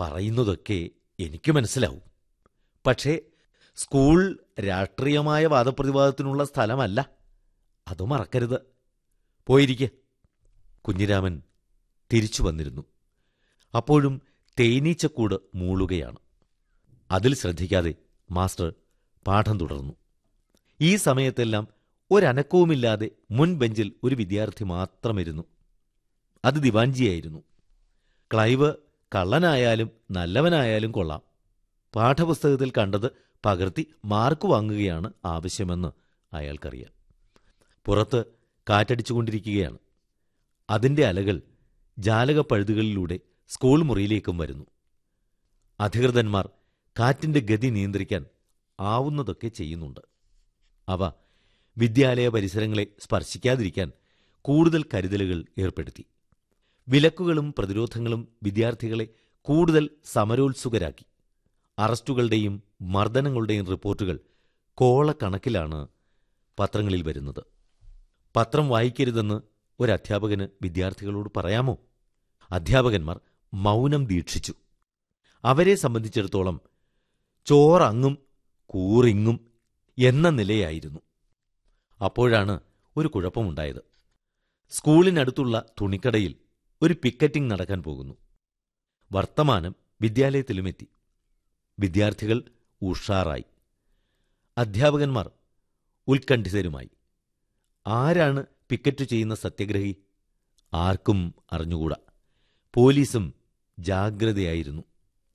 പറയുന്നതൊക്കെ എനിക്ക് മനസ്സിലാവും പക്ഷേ സ്കൂൾ രാഷ്ട്രീയമായ വാദപ്രതിവാദത്തിനുള്ള സ്ഥലമല്ല അത് മറക്കരുത് പോയിരിക്കെ കുഞ്ഞിരാമൻ തിരിച്ചു വന്നിരുന്നു അപ്പോഴും തേനീച്ചക്കൂട് മൂളുകയാണ് അതിൽ ശ്രദ്ധിക്കാതെ മാസ്റ്റർ പാഠം തുടർന്നു ഈ സമയത്തെല്ലാം ഒരനക്കവുമില്ലാതെ മുൻ ബെഞ്ചിൽ ഒരു വിദ്യാർത്ഥി മാത്രമിരുന്നു അത് ദിവാൻജിയായിരുന്നു ക്ലൈവ് കള്ളനായാലും നല്ലവനായാലും കൊള്ളാം പാഠപുസ്തകത്തിൽ കണ്ടത് പകർത്തി മാർക്ക് വാങ്ങുകയാണ് ആവശ്യമെന്ന് അയാൾക്കറിയാം പുറത്ത് കാറ്റടിച്ചുകൊണ്ടിരിക്കുകയാണ് അതിന്റെ അലകൾ ജാലകപ്പഴുതുകളിലൂടെ സ്കൂൾ മുറിയിലേക്കും വരുന്നു അധികൃതന്മാർ കാറ്റിന്റെ ഗതി നിയന്ത്രിക്കാൻ ആവുന്നതൊക്കെ ചെയ്യുന്നുണ്ട് അവ വിദ്യാലയ പരിസരങ്ങളെ സ്പർശിക്കാതിരിക്കാൻ കൂടുതൽ കരുതലുകൾ ഏർപ്പെടുത്തി വിലക്കുകളും പ്രതിരോധങ്ങളും വിദ്യാർത്ഥികളെ കൂടുതൽ സമരോത്സുകരാക്കി അറസ്റ്റുകളുടെയും മർദ്ദനങ്ങളുടെയും റിപ്പോർട്ടുകൾ കോളക്കണക്കിലാണ് പത്രങ്ങളിൽ വരുന്നത് പത്രം വായിക്കരുതെന്ന് ഒരു അധ്യാപകന് വിദ്യാർത്ഥികളോട് പറയാമോ അധ്യാപകന്മാർ മൗനം ദീക്ഷിച്ചു അവരെ സംബന്ധിച്ചിടത്തോളം ചോറങ്ങും കൂറിങ്ങും എന്ന നിലയായിരുന്നു അപ്പോഴാണ് ഒരു കുഴപ്പമുണ്ടായത് സ്കൂളിനടുത്തുള്ള തുണിക്കടയിൽ ഒരു പിക്കറ്റിംഗ് നടക്കാൻ പോകുന്നു വർത്തമാനം വിദ്യാലയത്തിലുമെത്തി വിദ്യാർത്ഥികൾ ഉഷാറായി അധ്യാപകന്മാർ ഉത്കണ്ഠിതരുമായി ആരാണ് പിക്കറ്റ് ചെയ്യുന്ന സത്യഗ്രഹി ആർക്കും അറിഞ്ഞുകൂടാ പോലീസും ജാഗ്രതയായിരുന്നു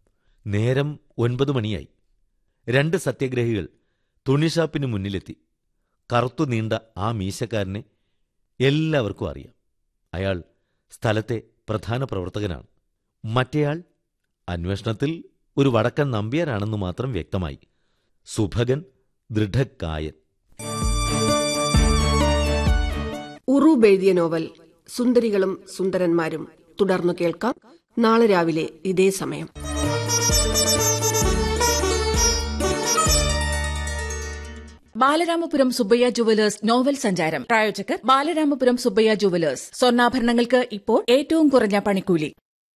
നേരം ഒൻപത് മണിയായി രണ്ട് സത്യഗ്രഹികൾ തുണിഷാപ്പിന് മുന്നിലെത്തി കറുത്തു നീണ്ട ആ മീശക്കാരനെ എല്ലാവർക്കും അറിയാം അയാൾ സ്ഥലത്തെ പ്രധാന പ്രവർത്തകനാണ് മറ്റേയാൾ അന്വേഷണത്തിൽ ഒരു വടക്കൻ നമ്പ്യാരാണെന്ന് മാത്രം വ്യക്തമായി സുഭകൻ ദൃഢക്കായൻ ഉറൂബ് എഴുതിയ നോവൽ സുന്ദരികളും സുന്ദരന്മാരും തുടർന്നു കേൾക്കാം നാളെ രാവിലെ ഇതേ സമയം ബാലരാമപുരം സുബ്ബയ്യ ജുവലേഴ്സ് നോവൽ സഞ്ചാരം പ്രായോജകർ ബാലരാമപുരം സുബ്ബയ്യ ജുവലേഴ്സ് സ്വർണ്ണാഭരണങ്ങൾക്ക് ഇപ്പോൾ ഏറ്റവും കുറഞ്ഞ പണിക്കൂലി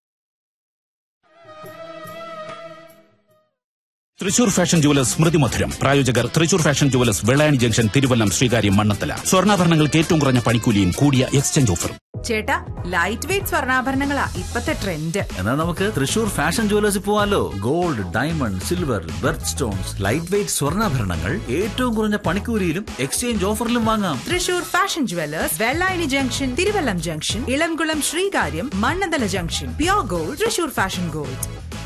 തൃശൂർ ഫാഷൻ ജുവലേഴ്സ് സ്മൃതി മധുരം പ്രായോജകർ Thrissur fashion jewellers Vellayani junction Thiruvallam Sreekaryam Mannanthala സ്വർണ്ണാഭരണങ്ങൾക്ക് ഏറ്റവും കുറഞ്ഞ പണിക്കൂലിയും കൂടിയ എക്സ്ചേഞ്ച് ഓഫറും ചേട്ടാ ലൈറ്റ് വെയിറ്റ് സ്വർണ്ണാഭരണങ്ങളാ ഇപ്പത്തെ ട്രെൻഡ് എന്നാൽ നമുക്ക് തൃശൂർ ഫാഷൻ ജുവലേഴ്സിൽ പോവാലോ gold diamond silver birth stones light weight സ്വർണ്ണാഭരണങ്ങൾ ഏറ്റവും കുറഞ്ഞ പണിക്കൂലിയിലും എക്സ്ചേഞ്ച് ഓഫറിലും വാങ്ങാം Thrissur fashion jewellers Vellayani junction Thiruvallam junction Elamkulam Sreekaryam Mannanthala junction pure gold Thrissur fashion gold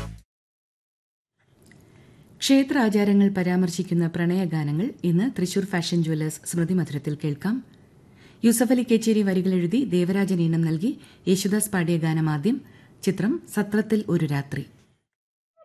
ക്ഷേത്രാചാരങ്ങൾ പരാമർശിക്കുന്ന പ്രണയഗാനങ്ങൾ ഇന്ന് തൃശൂർ ഫാഷൻ ജുവലേഴ്സ് സ്മൃതി മധുരത്തിൽ കേൾക്കാം യൂസഫ് അലി കേച്ചേരി വരികൾ എഴുതി ദേവരാജൻ ഈണം നൽകി യേശുദാസ് പാടിയ ഗാനം ആദ്യം ചിത്രം സത്രത്തിൽ ഒരു രാത്രി